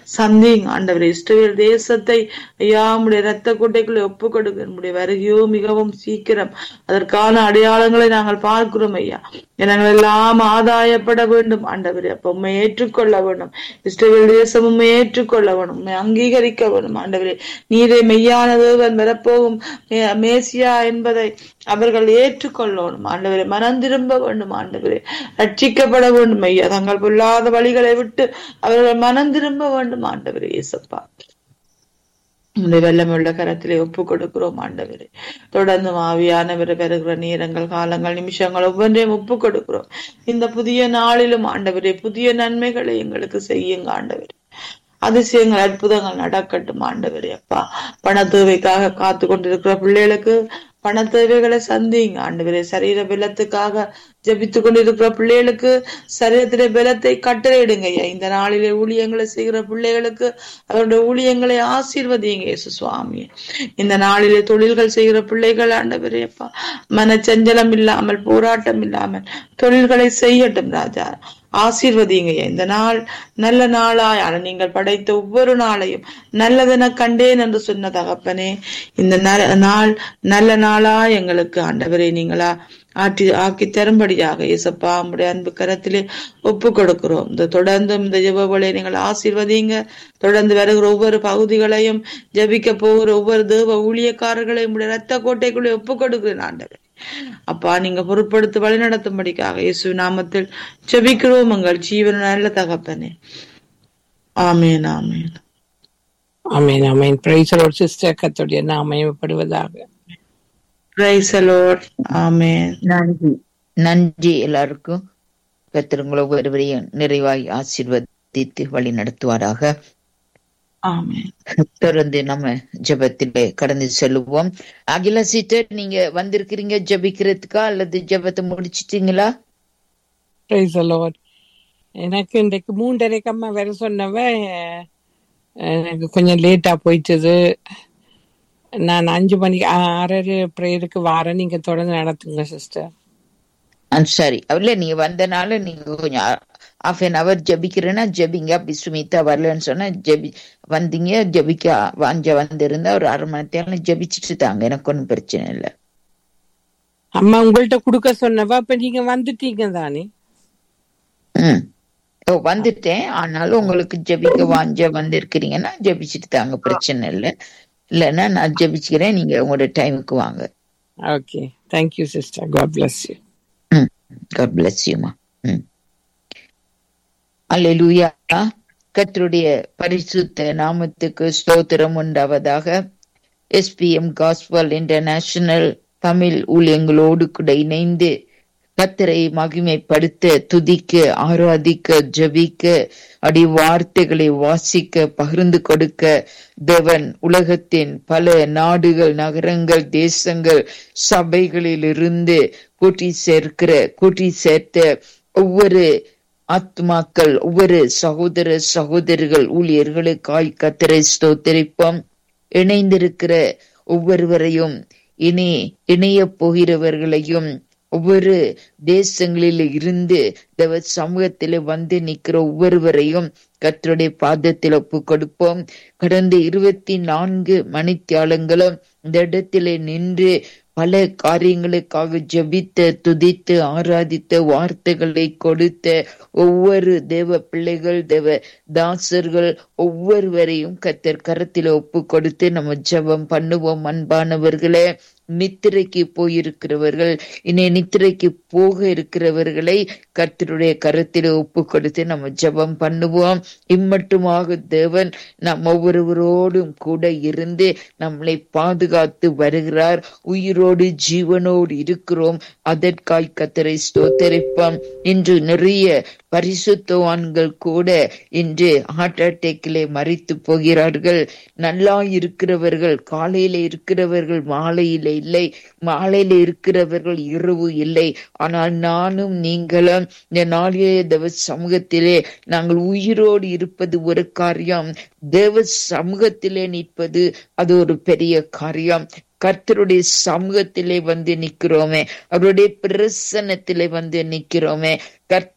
சந்திங்க ஆண்டவரே இஸ்ரவேல் தேசத்தை ஐயா உம்முடைய ரத்த கோட்டைக்குள்ளே ஒப்பு கொடுக்க நம்முடைய வருகையோ மிகவும் சீக்கிரம் அதற்கான அடையாளங்களை நாங்கள் பார்க்கிறோம் ஐயா நாங்கள் எல்லாம் ஆதாயப்பட வேண்டும் ஆண்டவரே அப்ப உண்மை ஏற்றுக்கொள்ள வேண்டும் இஸ்ரவேல் தேசம் உண்மை ஏற்றுக்கொள்ள வேண்டும் உண்மை அங்கீகரிக்க வேண்டும் ஆண்டவரே நீரே மெய்யான தேவன் வரப்போகும் மே- மேசியா என்பதை அவர்கள் ஏற்றுக்கொள்ளணும் ஆண்டவரே மனம் திரும்ப வேண்டும் ஆண்டவரே ரட்சிக்கப்பட வேண்டும் ஐயா தங்கள் பொல்லாத வழிகளை விட்டு அவர்கள் மனம் திரும்ப வேண்டும் ஆண்டவரே இயேசப்பா உடைய வெள்ளமுள்ள கரத்திலே ஒப்பு கொடுக்கிறோம் ஆண்டவரே தொடர்ந்து ஆவியானவர் பெறுகிற நேரங்கள் காலங்கள் நிமிஷங்கள் ஒவ்வொன்றையும் ஒப்பு கொடுக்கிறோம் இந்த புதிய நாளிலும் ஆண்டவரே புதிய நன்மைகளை எங்களுக்கு செய்யுங்க ஆண்டவரே அதிசயங்கள் அற்புதங்கள் நடக்கட்டும் ஆண்டவரே அப்பா பண தேவைக்காக காத்து கொண்டிருக்கிற பிள்ளைகளுக்கு பண தேவைகளை சந்திங்க ஆண்டவரே சரீர பலத்துக்காக ஜெபித்து கொண்டிருக்கிற பிள்ளைகளுக்கு சரீரத்திலே பலத்தை கட்டளையிடுங்க ஐயா இந்த நாளிலே ஊழியங்களை செய்கிற பிள்ளைகளுக்கு அவருடைய ஊழியங்களை ஆசீர்வதிங்க இயேசு சுவாமி இந்த நாளிலே தொழில்கள் செய்கிற பிள்ளைகள் ஆண்டவரே அப்பா மனச்சஞ்சலம் இல்லாமல் போராட்டம் இல்லாமல் தொழில்களை செய்யட்டும் ராஜா ஆசீர்வதிங்க ஐயா. இந்த நாள் நல்ல நாளாய் ஆனா நீங்கள் படைத்த ஒவ்வொரு நாளையும் நல்லதென கண்டேன் என்று சொன்ன தகப்பனே இந்த ந- நாள் நல்ல நாளா எங்களுக்கு ஆண்டவரே நீங்களா ஆற்றி ஆக்கி தரும்படியாக இயேசப்பா உம்முடைய அன்பு கரத்திலே ஒப்பு கொடுக்கிறோம் இந்த தொடர்ந்தும் இந்த ஜெபவலை நீங்கள் ஆசீர்வதிங்க தொடர்ந்து வருகிற ஒவ்வொரு பகுதிகளையும் ஜெபிக்க போகிற ஒவ்வொரு தேவ ஊழியக்காரர்களையும் உடைய ரத்த கோட்டைக்குள்ளே ஒப்பு கொடுக்கிறேன் ஆண்டவரே அப்பா நீங்க பொருட்படுத்தி வழி நடத்தும்படிக்காக இயேசு நாமத்தில் ஜெபிக்கிறோம் உங்கள் ஜீவன நல்ல தகப்பனே ஆமேன் ஆமேன் ஆமீன் ஆமீன் பிரைஸ் சிஸ்டர் கத்துடைய நாம மயமப்படுவதாக பிரைஸ் லார்ட் ஆமேன் நன்றி நன்றி எல்லாருக்கும் கத்திரங்களோ ஒருவரையும் நிறைவாய் ஆசீர்வதித்து வழி நடத்துவாராக ஆமேன் தொடர்ந்து நம்ம ஜெபத்திலே கடந்து செல்லுவோம் அகில சீட்டர் நீங்க வந்திருக்கிறீங்க ஜெபிக்கிறதுக்கா அல்லது ஜெபத்தை முடிச்சிட்டீங்களா பிரைஸ் லார்ட் எனக்கு இன்றைக்கு மூன்றரைக்கு அம்மா வேற சொன்னவ அஹ், எனக்கு கொஞ்சம் லேட்டா போயிட்டது நான் அஞ்சு மணிக்கு ஆறரை ப்ரேயருக்கு வாரேன் நீங்க தொடர்ந்து நடத்துங்க சிஸ்டர் ஆ, சரி அவர்ல நீங்க வந்தனால நீங்க கொஞ்சம் ஹாஃப் அன் அவர் ஜெபிக்கிறேன்னா ஜெபிங்க அப்படி சுமிதா வரலன்னு சொன்னா ஜெபி வந்தீங்க ஜெபிக்க வாஞ்ச வந்திருந்தா ஒரு அரை மணி நேரம் ஜெபிச்சுட்டு தாங்க எனக்கு ஒன்றும் பிரச்சனை இல்லை அம்மா உங்கள்ட்ட கொடுக்க சொன்னவ அப்ப நீங்க வந்துட்டீங்க தானே ம் ஓ வந்துட்டேன் ஆனாலும் உங்களுக்கு ஜெபிக்க வாஞ்ச வந்திருக்கிறீங்கன்னா ஜெபிச்சுட்டு தாங்க பிரச்சனை இல்லை இல்லைன்னா நான் ஜெபிச்சுக்கிறேன் நீங்க உங்களோட டைமுக்கு வாங்க okay thank you sister God bless you hmm God bless you மா ம் அல்லேலூயா கர்த்தருடைய பரிசுத்த நாமத்துக்கு ஸ்தோத்திரம் உண்டாவதாக எஸ்பிஎம் காஸ்பல் இன்டர்நேஷனல் தமிழ் ஊழியங்களோடு கூட இணைந்து கத்தரை மகிமைப்படுத்த துதிக்க ஆராதிக்க ஜெபிக்க அடி வார்த்தைகளை வாசிக்க பகிர்ந்து கொடுக்க தேவன் உலகத்தின் பல நாடுகள் நகரங்கள் தேசங்கள் சபைகளில் இருந்து கூட்டி சேர்க்கிற கூட்டி சேர்த்த ஒவ்வொரு ஆத்மாக்கள் ஒவ்வொரு சகோதர சகோதரிகள் ஊழியர்களுக்காய் கத்தரை ஸ்தோத்திரிப்போம் இணைந்திருக்கிற ஒவ்வொருவரையும் இனி இணைய போகிறவர்களையும் ஒவ்வொரு தேசங்களில் இருந்து தேவ சமூகத்தில் வந்து நிற்கிற ஒவ்வொருவரையும் கர்த்தருடைய பாதத்தில் ஒப்பு கொடுப்போம் கடந்த இருபத்தி நான்கு மணித்தியாலங்களும் இந்த இடத்திலே நின்று பல காரியங்களுக்காக ஜெபித்த துதித்து ஆராதித்த வார்த்தைகளை கொடுத்த ஒவ்வொரு தேவ பிள்ளைகள் தேவ தாசர்கள் ஒவ்வொருவரையும் கத்தர் கரத்தில் ஒப்பு கொடுத்து நம்ம ஜெபம் பண்ணுவோம் அன்பானவர்களே நித்திரைக்கு போயிருக்கிறவர்கள் இனி நித்திரைக்கு போக இருக்கிறவர்களை கர்த்தருடைய கருத்தில் ஒப்பு கொடுத்து நம்ம ஜெபம் பண்ணுவோம் இம்மட்டுமாக தேவன் நம் ஒவ்வொருவரோடும் கூட இருந்து நம்மளை பாதுகாத்து வருகிறார் உயிரோடு ஜீவனோடு இருக்கிறோம் அதற்காய் கத்தரை ஸ்தோத்தரிப்போம் இன்று நிறைய பரிசுத்தவான்கள் கூட இன்று ஹார்ட் அட்டாக்கிலே மறித்து போகிறார்கள் நல்லா இருக்கிறவர்கள் காலையில இருக்கிறவர்கள் மாலையில இல்லை மாலையில இருக்கிறவர்கள் இரவு இல்லை ஆனால் நானும் நீங்களும் இந்த நாளிலே தேவ சமூகத்திலே நாங்கள் உயிரோடு இருப்பது ஒரு காரியம் தேவ சமூகத்திலே நிற்பது அது ஒரு பெரிய காரியம் கர்த்தருடைய சமூகத்திலே வந்து நிக்கிறோமே அவருடைய பிரசன்னத்திலே வந்து நிக்கிறோமே கர்த்தர்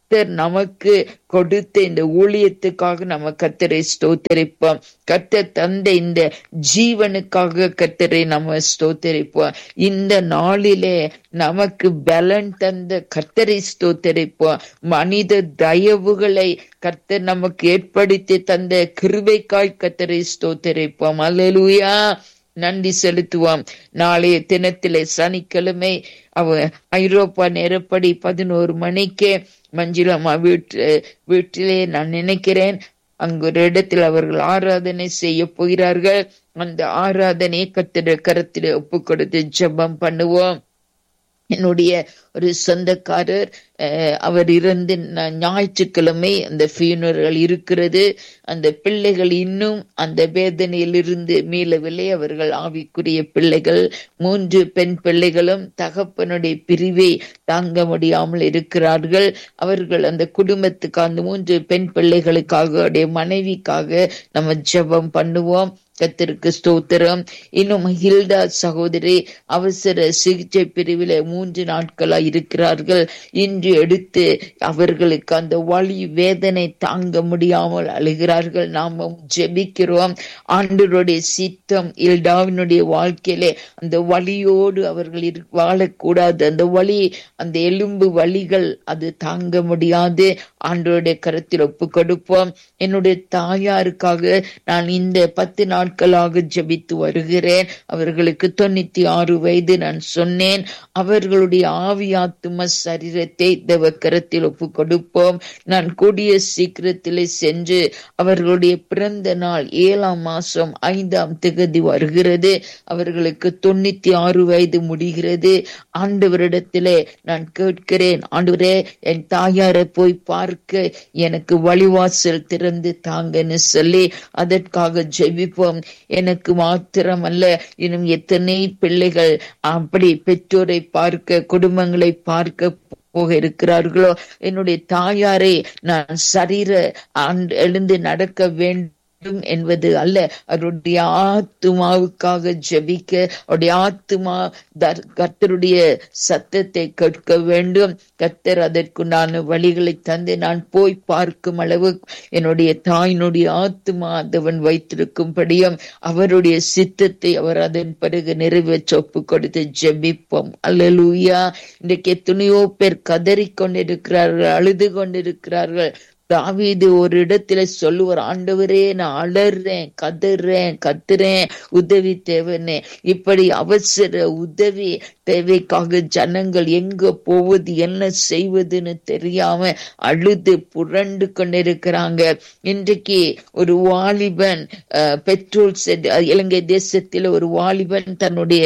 கர்த்தர் நமக்கு கொடுத்த இந்த ஊழியத்துக்காக நம்ம கத்தரை ஸ்தோத்தரிப்போம் கர்த்தர் தந்த இந்த ஜீவனுக்காக கத்தரை நம்ம ஸ்தோத்தரிப்போம் இந்த நாளிலே நமக்கு பலன் தந்த கர்த்தரை ஸ்தோத்தரிப்போம் மனித தயவுகளை கர்த்தர் நமக்கு ஏற்படுத்தி தந்த கிருபைக்காய் கத்தரை ஸ்தோத்தரிப்போம் அல்லேலூயா நன்றி செலுத்துவோம் நாளைய தினத்திலே சனிக்கிழமை அவ ஐரோப்பா நேரப்படி பதினோரு மணிக்கு மஞ்சுளம்மா வீட்டு வீட்டிலே நான் நினைக்கிறேன் அங்கு ஒரு இடத்தில் அவர்கள் ஆராதனை செய்ய போகிறார்கள் அந்த ஆராதனை கத்திர கரத்தில் ஒப்பு கொடுத்து ஜெபம் பண்ணுவோம் என்னுடைய ஒரு சொந்தக்காரர் அஹ், அவர் இறந்து நா- ஞாயிற்றுக்கிழமை அந்த ஃபியூனரல் இருக்கிறது அந்த பிள்ளைகள் இன்னும் அந்த வேதனையிலிருந்து மீளவில்லை அவர்கள் ஆவிக்குரிய பிள்ளைகள் மூன்று பெண் பிள்ளைகளும் தகப்பனுடைய பிரிவை தாங்க முடியாமல் இருக்கிறார்கள் அவர்கள் அந்த குடும்பத்துக்கு அந்த மூன்று பெண் பிள்ளைகளுக்காக அவருடைய மனைவிக்காக நம்ம ஜெபம் பண்ணுவோம் கத்திற்கு ஸ்தோத்திரம் இன்னும் ஹில்டா சகோதரி அவசர சிகிச்சை பிரிவில மூன்று நாட்களா இருக்கிறார்கள் இன்று எடுத்து அவர்களுக்கு அந்த வலி வேதனை தாங்க முடியாமல் அழுகிறார்கள் நாம ஜெபிக்கிறோம் ஆண்டவருடைய சித்தம் இல்டாவினுடைய வாழ்க்கையிலே அந்த வலியோடு அவர்கள் இரு- வாழக்கூடாது அந்த வலி அந்த எலும்பு வலிகள் அது தாங்க முடியாது ஆண்டவருடைய கருத்தில் ஒப்பு கொடுப்போம் என்னுடைய தாயாருக்காக நான் இந்த பத்து நாட்களாக ஜெபித்து வருகிறேன் அவர்களுக்கு தொண்ணூத்தி ஆறு வயது நான் சொன்னேன் அவர்களுடைய ஆவியாத்தும சரீரத்தை தேவ கரத்தில் ஒப்பு கொடுப்போம் நான் கூடிய சீக்கிரத்திலே சென்று அவர்களுடைய பிறந்த நாள் ஏழாம் மாசம் ஐந்தாம் திகதி வருகிறது அவர்களுக்கு தொண்ணூத்தி ஆறு வயது முடிகிறது ஆண்டவரிடத்திலே நான் கேட்கிறேன் ஆண்டவரே என் தாயாரை போய் பார்க்க எனக்கு வழிவாசல் திறந்து தாங்கன்னு சொல்லி அதற்காக ஜெபிப்போம் எனக்கு மாத்திரமல்ல இன்னும் எத்தனை பிள்ளைகள் அப்படி பெற்றோரை பார்க்க குடும்பங்களை பார்க்க போக இருக்கிறார்களோ என்னுடைய தாயாரை நான் சரீர ஆண்டு எழுந்து நடக்க வேண்டும் என்பது அல்ல அவருடைய ஆத்துமாவுக்காக ஜெபிக்க அவருடைய ஆத்துமா தர்- கர்த்தருடைய சத்தத்தை கேட்க வேண்டும் கர்த்தர் அதற்குண்டான வழிகளை தந்து நான் போய் பார்க்கும் அளவு என்னுடைய தாயினுடைய ஆத்துமா அதவன் வைத்திருக்கும்படியும் அவருடைய சித்தத்தை அவர் அதன் பிறகு நிறைவேற்ற ஒப்பு கொடுத்து ஜெபிப்போம் அல்லேலூயா இன்றைக்கு எத்தனையோ பேர் கதறிக் கொண்டிருக்கிறார்கள் அழுது கொண்டிருக்கிறார்கள் தாவீது ஒரு இடத்துல சொல்லுவார் ஆண்டவரே நான் அலறேன் கதறேன் கத்துறேன் உதவி தேவனே இப்படி அவசர உதவி தேவைக்காக ஜனங்கள் எங்க போவது என்ன செய்வதுன்னு தெரியாம அழுது புரண்டு கொண்டிருக்கிறாங்க இன்றைக்கு ஒரு வாலிபன் அஹ், பெட்ரோல் செட் இலங்கை தேசத்தில் ஒரு வாலிபன் தன்னுடைய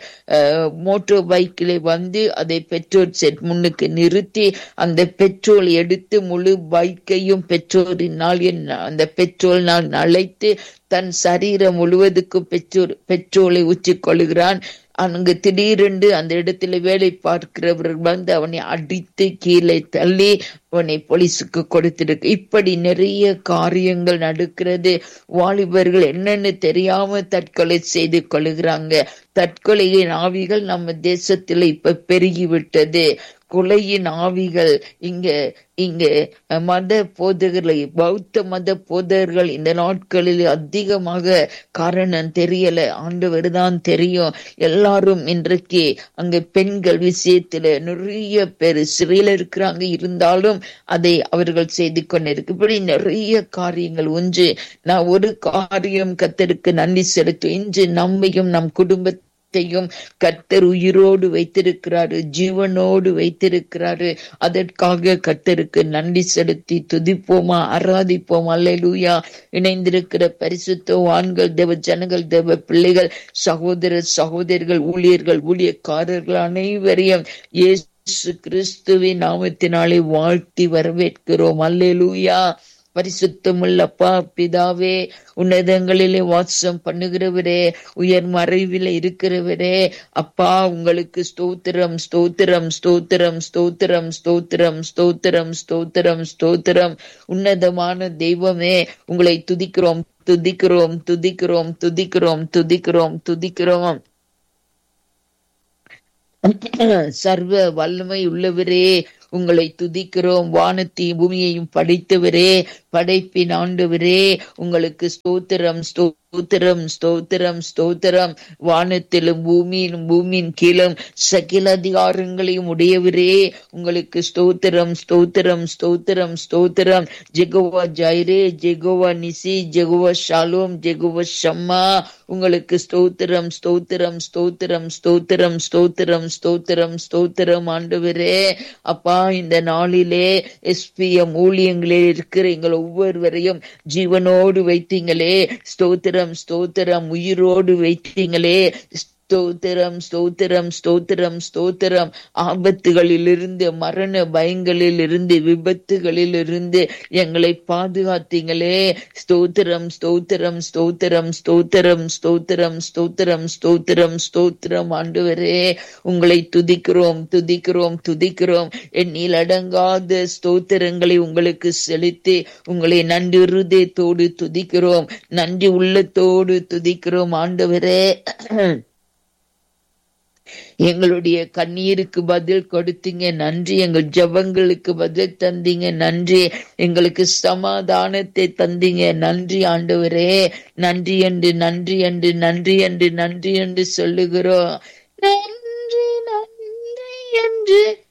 மோட்டார் பைக்கிலே வந்து அதை பெட்ரோல் செட் முன்னுக்கு நிறுத்தி அந்த பெட்ரோல் எடுத்து முழு பைக்கையும் பெட்ரோலினால் என் அந்த பெட்ரோலினால் நனைத்து தன் சரீரம் முழுவதுக்கும் பெட்ரோல் பெட்ரோலை ஊற்றிக் கொள்கிறான் அங்கு திடீரென்று அந்த இடத்துல வேலை பார்க்கிறவர்கள் வந்து அவனை அடித்து கீழே தள்ளி அவனை போலீஸுக்கு கொடுத்திருக்கு இப்படி நிறைய காரியங்கள் நடக்கிறது வாலிபர்கள் என்னன்னு தெரியாம தற்கொலை செய்து கொள்ளுகிறாங்க தற்கொலையின் ஆவிகள் நம்ம தேசத்துல இப்ப பெருகி விட்டது கொலையின் ஆவிகள் இங்க இங்க மத போதகர்களை பௌத்த மத போதகர்கள் இந்த நாட்களில் அதிகமாக காரணம் தெரியல ஆண்டவர் தான் தெரியும் எல்லாரும் இன்றைக்கு அங்க பெண்கள் விஷயத்துல நிறைய பேர் சிறையில இருக்கிறாங்க இருந்தாலும் அதை அவர்கள் செய்து கொண்டிருக்கு இப்படி நிறைய காரியங்கள் ஒன்று நான் ஒரு காரியம் கத்தருக்கு நன்றி செலுத்தும் இன்று நம்மையும் நம் குடும்பத்தை த்தையும் கர்த்தர் உயிரோடு வைத்திருக்கிறாரு ஜீவனோடு வைத்திருக்கிறாரு அதற்காக கர்த்தருக்கு நன்றி செலுத்தி துதிப்போமா ஆராதிப்போமா அல்லேலூயா இணைந்திருக்கிற பரிசுத்த ஆண்கள் தேவ ஜனங்கள் தேவ பிள்ளைகள் சகோதர சகோதரிகள் ஊழியர்கள் ஊழியக்காரர்கள் அனைவரையும் இயேசு கிறிஸ்துவின் நாமத்தினாலே வாழ்த்தி வரவேற்கிறோம் அல்லேலூயா பரிசுத்தமுள்ளப்பா பிதாவே உன்னதங்களிலே வாசம் பண்ணுகிறவரே உயர் மறைவில இருக்கிறவரே அப்பா உங்களுக்கு ஸ்தோத்திரம் ஸ்தோத்திரம் ஸ்தோத்திரம் ஸ்தோத்திரம் ஸ்தோத்திரம் ஸ்தோத்திரம் ஸ்தோத்திரம் ஸ்தோத்திரம் உன்னதமான தெய்வமே உங்களை துதிக்கிறோம் துதிக்கிறோம் துதிக்கிறோம் துதிக்கிறோம் துதிக்கிறோம் துதிக்கிறோம் சர்வ வல்லமை உள்ளவரே உங்களை துதிக்கிறோம் வானத்தையும் பூமியையும் படைத்தவரே படைப்பின் ஆண்டவரே உங்களுக்கு ஸ்தோத்திரம் ஸ்தோத்திரம் ஸ்தோத்திரம் ஸ்தோத்திரம் வானத்திலும் பூமியிலும் பூமியின் கீழும் சகில அதிகாரங்களையும் உடையவரே உங்களுக்கு ஸ்தோத்திரம் ஸ்தோத்திரம் ஸ்தோத்திரம் ஸ்தோத்திரம் Jehovah Jireh Jehovah Nissi Jehovah Shalom Jehovah Shammah உங்களுக்கு ஸ்தோத்திரம் ஸ்தோத்திரம் ஸ்தோத்திரம் ஸ்தோத்திரம் ஸ்தோத்திரம் ஸ்தோத்திரம் ஸ்தோத்திரம் ஆண்டவரே அப்பா இந்த நாளிலே எஸ்பிஎம் ஊழியங்களே இருக்கிற எங்கள் ஒவ்வொருவரையும் ஜீவனோடு வைத்தீங்களே ஸ்தோத்திரம் ஸ்தோத்திரம் உயிரோடு வைத்தீங்களே ஸ்தோத்திரம் ஸ்தோத்திரம் ஸ்தோத்திரம் ஸ்தோத்திரம் ஆபத்துகளிலிருந்து மரண பயங்களிலிருந்து விபத்துகளிலிருந்து எங்களை பாதுகாத்தீங்களே ஸ்தோத்திரம் ஸ்தோத்திரம் ஸ்தோத்திரம் ஸ்தோத்திரம் ஸ்தோத்திரம் ஸ்தோத்திரம் ஸ்தோத்திரம் ஸ்தோத்திரம் ஆண்டவரே உங்களை துதிக்கிறோம் துதிக்கிறோம் துதிக்கிறோம் எண்ணில் அடங்காத ஸ்தோத்திரங்களை உங்களுக்கு செலுத்தி உங்களை நன்றி இருதயத்தோடு துதிக்கிறோம் நன்றி உள்ளத்தோடு துதிக்கிறோம் ஆண்டவரே எங்களுடைய கண்ணீருக்கு பதில் கொடுத்தீங்க நன்றி எங்கள் ஜபங்களுக்கு பதில் தந்தீங்க நன்றி எங்களுக்கு சமாதானத்தை தந்தீங்க நன்றி ஆண்டவரே நன்றி என்று நன்றி என்று நன்றி என்று நன்றி என்று சொல்லுகிறோம் நன்றி நன்றி என்று